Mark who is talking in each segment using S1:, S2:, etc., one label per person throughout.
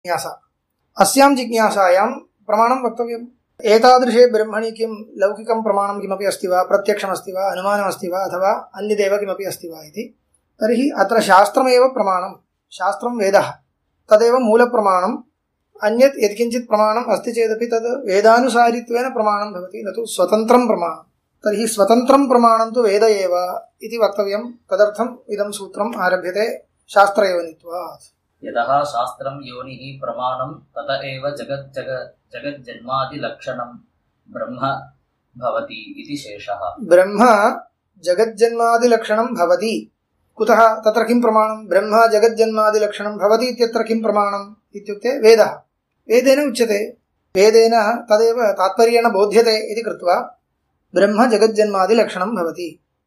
S1: जिज्ञासा अस्यां जिज्ञासायां प्रमाणं वक्तव्यम् एतादृशे ब्रह्मणि किं लौकिकं प्रमाणं किमपि अस्ति वा प्रत्यक्षमस्ति वा अनुमानमस्ति वा अथवा अन्यदेव किमपि अस्ति वा इति तर्हि अत्र शास्त्रमेव प्रमाणं शास्त्रं वेदः तदेव मूलप्रमाणम् अन्यत् यत्किञ्चित् प्रमाणम् अस्ति चेदपि तद् वेदानुसारित्वेन प्रमाणं भवति न तु स्वतन्त्रं प्रमाणं तर्हि स्वतन्त्रं प्रमाणं तु वेद एव इति वक्तव्यं तदर्थम् इदं सूत्रम् आरभ्यते शास्त्रयोनित्वात्
S2: यतः शास्त्रं योनिः प्रमाणं तत एव जगज्जग जगज्जन्मादिलक्षणं ब्रह्म भवति इति शेषः
S1: ब्रह्म जगज्जन्मादिलक्षणं भवति कुतः तत्र किं प्रमाणं ब्रह्म जगज्जन्मादिलक्षणं भवति इत्यत्र किं प्रमाणम् इत्युक्ते वेदः वेदेन उच्यते वेदेन तदेव तात्पर्येण बोध्यते इति कृत्वा ब्रह्म जगज्जन्मादिलक्षणं भवति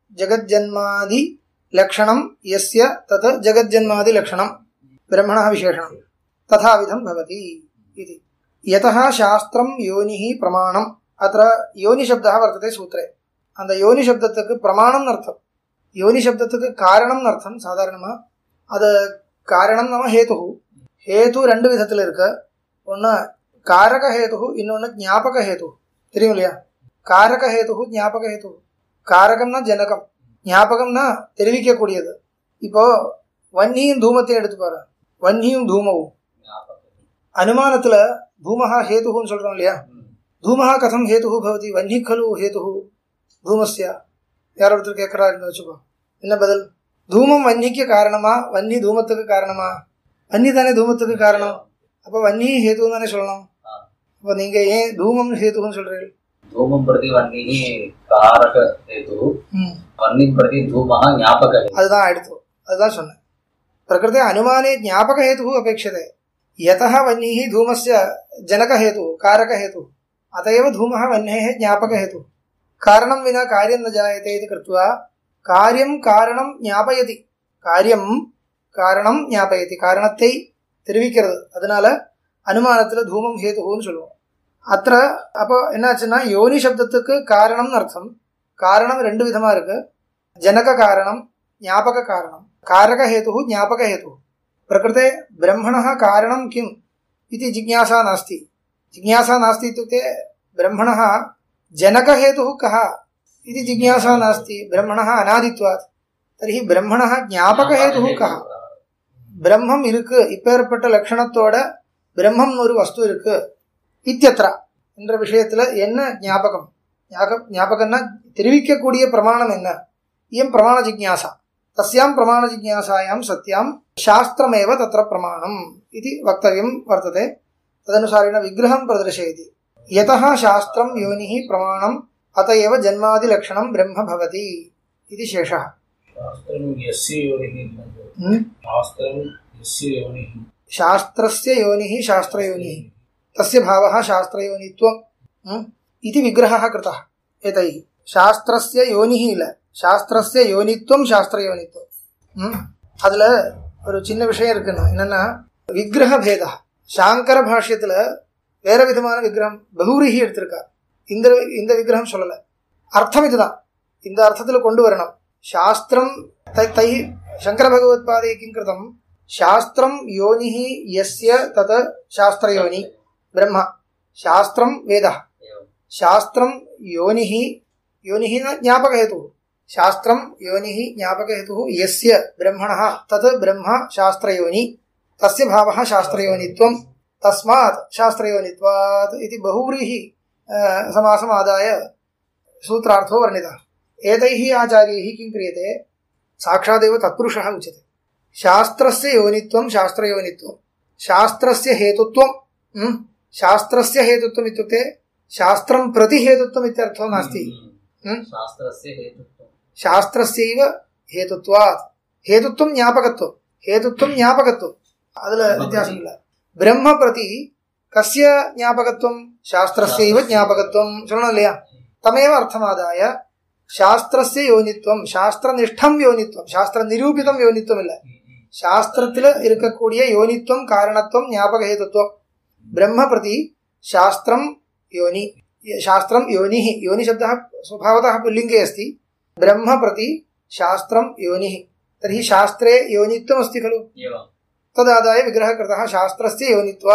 S1: जगज्जन्मादिलक्षणं यस्य तत् जगज्जन्मादिलक्षणं ब्रह्मणः विशेषणं तथाविधं भवति इति यतः शास्त्रं योनिः प्रमाणम् अत्र योनिशब्दः वर्तते सूत्रे அந்த யோனி சப்தத்துக்கு பிரமாணம்னு அர்த்தம் யோனி சப்தத்துக்கு காரணம்னு அர்த்தம் சாதாரணமாக அது காரணம் நம்ம ஹேது ஹேது ரெண்டு விதத்தில் இருக்கு ஒன்று காரக ஹேது இன்னொன்று ஞாபக ஹேது தெரியும் இல்லையா காரக ஹேது ஞாபக ஹேது காரகம்னா ஜனகம் ஞாபகம்னா தெரிவிக்கக்கூடியது இப்போ வன்னியும் தூமத்தையும் எடுத்து பாரு வன்னியும் தூமவும் அனுமானத்தில் தூமஹா ஹேதுன்னு சொல்கிறோம் இல்லையா தூமஹா கதம் ஹேது பவதி வன்னி खलु ஹேது தூமஸ்ய யாரோ ஒருத்தர் கேட்குறாருன்னு வச்சுக்கோ என்ன பதில் தூமம் வன்னிக்கு காரணமா வன்னி தூமத்துக்கு காரணமா வன்னி தானே தூமத்துக்கு காரணம் அப்போ வன்னி ஹேதுன்னு தானே சொல்லணும் அப்போ நீங்கள் ஏன் தூமம் ஹேதுன்னு சொல்கிறீர்கள்
S2: धूमं प्रति वह्निः कारकहेतुः वह्निं प्रति धूमः ज्ञापकहेतुः
S1: அதுதான் எடுத்து அதுதான் சொன்னேன் प्रकृते अनुमाने ज्ञापकहेतुः अपेक्षते यतः वह्निः धूमस्य जनकहेतुः कारकहेतुः अत एव धूमः वह्नेः ज्ञापकहेतुः कारणं विना कार्यं न जायते इति कृत्वा कार्यं कारणं ज्ञापयति காரியம் காரணம் ஞாபகத்தி காரணத்தை தெரிவிக்கிறது அதனால அனுமானத்தில் தூமம் ஹேதுன்னு சொல்லுவோம் அத்த அப்போ என்னாச்சுன்னா யோனி சப்தத்துக்கு காரணம்னு அர்த்தம் காரணம் ரெண்டு விதமா இருக்கு ஜனக காரணம் ஞாபக காரணம் காரக ஹேது ஞாபக ஹேது प्रकृते ब्रह्मणः कारणं किम् इति जिज्ञासा नास्ति जिज्ञासा नास्ति इत्युक्ते ब्रह्मणः जनकहेतुः कः इति जिज्ञासा नास्ति ब्रह्मणः अनादित्वात् तर्हि ब्रह्मणः ஞாபகஹேதுः कः பிரம்மம் இருக்கு இப்பேற்பட்ட லட்சணத்தோட பிரம்மம் ஒரு வஸ்து இருக்கு இத்தியத்ரா என்ற விஷயத்துல என்ன ஞாபகம் ஞாபகம் ஞாபகம்னா தெரிவிக்கக்கூடிய பிரமாணம் என்ன இயம் பிரமாண ஜிக்ஞாசா தஸ்யாம் பிரமாண ஜிக்ஞாசாயாம் சத்யாம் शास्त्रमेव तत्र प्रमाणम् इति वक्तव्यं वर्तते तदनुसारेण विग्रहं प्रदर्शयति यतः शास्त्रं योनिः प्रमाणम् अत एव जन्मादिलक्षणं ब्रह्म भवति इति शेषः
S3: शास्त्रं यस्य योनिः
S1: हम्म?
S3: शास्त्रं यस्य योनिः
S1: शास्त्रस्य योनिः शास्त्रयोनिः तस्य भावः शास्त्रयोनित्वम् हम्म? इति विग्रहः कृतः एतैः शास्त्रस्य योनिः इल शास्त्रस्य योनित्वं शास्त्रयोनित्वम् हम्म? அதுல ஒரு சின்ன விஷயம் இருக்குன்னா என்னன்னா விக்கிரக பேதா சாங்கர பாஷ்யத்துல வேற விதமான விக்கிரகம் பகுரிஹி எடுத்திருக்கார் இந்த இந்த விக்கிரகம் சொல்லல அர்த்தம் இதுதான் இந்த அர்த்தத்துல கொண்டு வரணும் சாஸ்திரம் தை தை சங்கர பகவத் பாதை கிம் கிருதம் சாஸ்திரம் யோனிஹி யஸ்ய தத சாஸ்திரயோனி பிரம்மா சாஸ்திரம் வேதா சாஸ்திரம் யோனிஹி யோனிஹி ந ஞாபகஹேதுः शास्त्रं योनिः ज्ञापकहेतुः यस्य ब्रह्मणः तत् ब्रह्म शास्त्रयोनि तस्य भावः शास्त्रयोनित्वं तस्मात् शास्त्रयोनित्वात् इति बहुव्रीः अ, समासमादाय सूत्रार्थो वर्णितः एतैः आचार्यैः किं क्रियते साक्षादेव तत्पुरुषः उच्यते शास्त्रस्य योनित्वं शास्त्रयोनित्वं शास्त्रस्य हेतुत्वं हम्म, शास्त्रस्य हेतुत्वम् इत्युक्ते शास्त्रं प्रति हेतुत्वम् इत्यर्थो नास्ति हम्म?
S2: शास्त्रस्य हेतुत्वं
S1: சாஸ்திரஸ்யைவ ஹேதுத்வாத் ஹேதுத்வம் ஞாபகத்துவம் ஹேதுத்வம் ஞாபகத்துவம் அதுல வித்தியாசம் இல்ல பிரம்ம பிரதி கஸ்ய ஞாபகத்துவம் சாஸ்திரஸ்யைவ ஞாபகத்துவம் சொல்லணும் இல்லையா தமேவ அர்த்தமாதாய சாஸ்திரஸ்ய யோனித்வம் சாஸ்திரநிஷ்டம் யோனித்வம் சாஸ்திர நிரூபிதம் யோனித்வம் இல்ல சாஸ்திரத்துல இருக்கக்கூடிய யோனித்வம் காரணத்துவம் ஞாபக ஹேதுத்வம் பிரம்ம பிரதி சாஸ்திரம் योनि शास्त्रं योनिः योनिशब्दः स्वभावतः पुल्लिङ्गे अस्ति ब्रह्म प्रति शास्त्रं योनिः तर्हि शास्त्रे योनित्वमस्ति खलु
S2: एवं
S1: तदादाय विग्रहः कृतः शास्त्रस्य योनित्वा